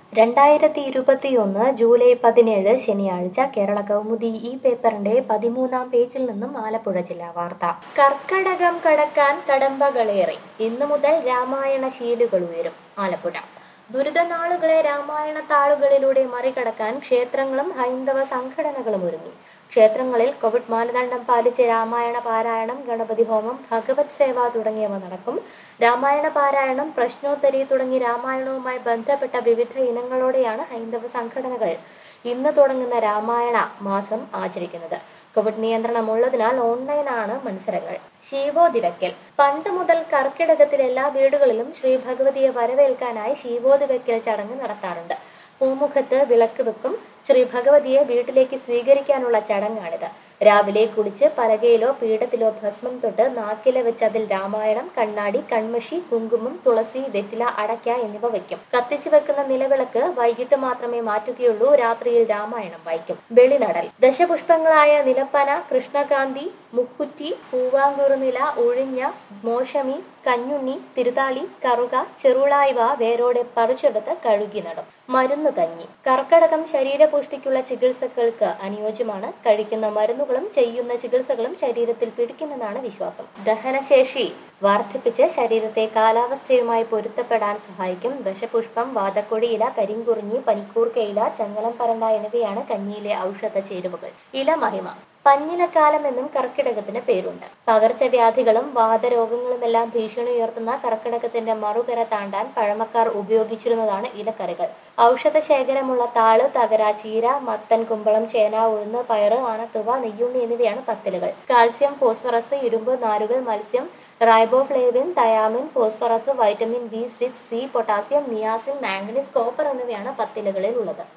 രണ്ടായിരത്തി ഇരുപത്തിയൊന്ന് ജൂലൈ പതിനേഴ് ശനിയാഴ്ച കേരള കൗമുദി ഈ പേപ്പറിന്റെ പതിമൂന്നാം പേജിൽ നിന്നും ആലപ്പുഴ ജില്ലാ വാർത്ത കർക്കടകം കടക്കാൻ കടമ്പകളേറി ഇന്നു മുതൽ രാമായണ ശീലുകൾ ഉയരും ആലപ്പുഴ ദുരിതനാളുകളെ രാമായണ താളുകളിലൂടെ മറികടക്കാൻ ക്ഷേത്രങ്ങളും ഹൈന്ദവ സംഘടനകളും ഒരുങ്ങി ക്ഷേത്രങ്ങളിൽ കോവിഡ് മാനദണ്ഡം പാലിച്ച് രാമായണ പാരായണം ഗണപതി ഹോമം ഭഗവത് സേവ തുടങ്ങിയവ നടക്കും രാമായണ പാരായണം പ്രശ്നോത്തരി തുടങ്ങി രാമായണവുമായി ബന്ധപ്പെട്ട വിവിധ ഇനങ്ങളോടെയാണ് ഹൈന്ദവ സംഘടനകൾ ഇന്ന് തുടങ്ങുന്ന രാമായണ മാസം ആചരിക്കുന്നത് കോവിഡ് നിയന്ത്രണമുള്ളതിനാൽ ഓൺലൈനാണ് മത്സരങ്ങൾ ശീവോതി വെക്കൽ പണ്ട് മുതൽ കർക്കിടകത്തിൽ എല്ലാ വീടുകളിലും ശ്രീ ഭഗവതിയെ വരവേൽക്കാനായി ശീവോതി വെക്കൽ ചടങ്ങ് നടത്താറുണ്ട് പൂമുഖത്ത് വിളക്ക് വെക്കും ശ്രീ ഭഗവതിയെ വീട്ടിലേക്ക് സ്വീകരിക്കാനുള്ള ചടങ്ങാണിത് രാവിലെ കുളിച്ച് പലകയിലോ പീഠത്തിലോ ഭസ്മം തൊട്ട് നാക്കില വെച്ച് അതിൽ രാമായണം കണ്ണാടി കൺമഷി കുങ്കുമം തുളസി വെറ്റില അടയ്ക്ക എന്നിവ വയ്ക്കും കത്തിച്ചു വെക്കുന്ന നിലവിളക്ക് വൈകിട്ട് മാത്രമേ മാറ്റുകയുള്ളൂ രാത്രിയിൽ രാമായണം വായിക്കും വെളിനടൽ ദശപുഷ്പങ്ങളായ നിലപ്പന കൃഷ്ണകാന്തി മുക്കുറ്റി പൂവാങ്കുറുനില ഒഴിഞ്ഞ മോശമി കഞ്ഞുണ്ണി തിരുതാളി കറുക ചെറുള ഇവ വേരോടെ പറിച്ചെടുത്ത് കഴുകി നടും മരുന്ന് കഞ്ഞി കർക്കടകം ശരീരപുഷ്ടിക്കുള്ള ചികിത്സകൾക്ക് അനുയോജ്യമാണ് കഴിക്കുന്ന മരുന്നുകളും ചെയ്യുന്ന ചികിത്സകളും ശരീരത്തിൽ പിടിക്കുമെന്നാണ് വിശ്വാസം ദഹനശേഷി വർദ്ധിപ്പിച്ച് ശരീരത്തെ കാലാവസ്ഥയുമായി പൊരുത്തപ്പെടാൻ സഹായിക്കും ദശപുഷ്പം വാതക്കൊടിയില കരിങ്കുറിഞ്ഞി പനിക്കൂർക്കയില ചങ്ങലം പരണ്ട എന്നിവയാണ് കഞ്ഞിയിലെ ഔഷധ ചേരുവകൾ ഇല മഹിമ പഞ്ഞിലക്കാലം എന്നും കർക്കിടകത്തിന് പേരുണ്ട് പകർച്ചവ്യാധികളും വാതരോഗങ്ങളുമെല്ലാം ഭീഷണി ഉയർത്തുന്ന കർക്കിടകത്തിന്റെ മറുകര താണ്ടാൻ പഴമക്കാർ ഉപയോഗിച്ചിരുന്നതാണ് ഇലക്കറികൾ ഔഷധ ശേഖരമുള്ള താള് തകര ചീര മത്തൻ കുമ്പളം ചേന ഉഴുന്ന് പയറ് ആനത്തുവ നെയ്യുണ്ണി എന്നിവയാണ് പത്തിലുകൾ കാൽസ്യം ഫോസ്ഫറസ് ഇരുമ്പ് നാരുകൾ മത്സ്യം riboflavin thiamine phosphorus vitamin B six C potassium niacin manganese copper എന്നിവയാണ് പത്തിലകളിൽ ഉള്ളത്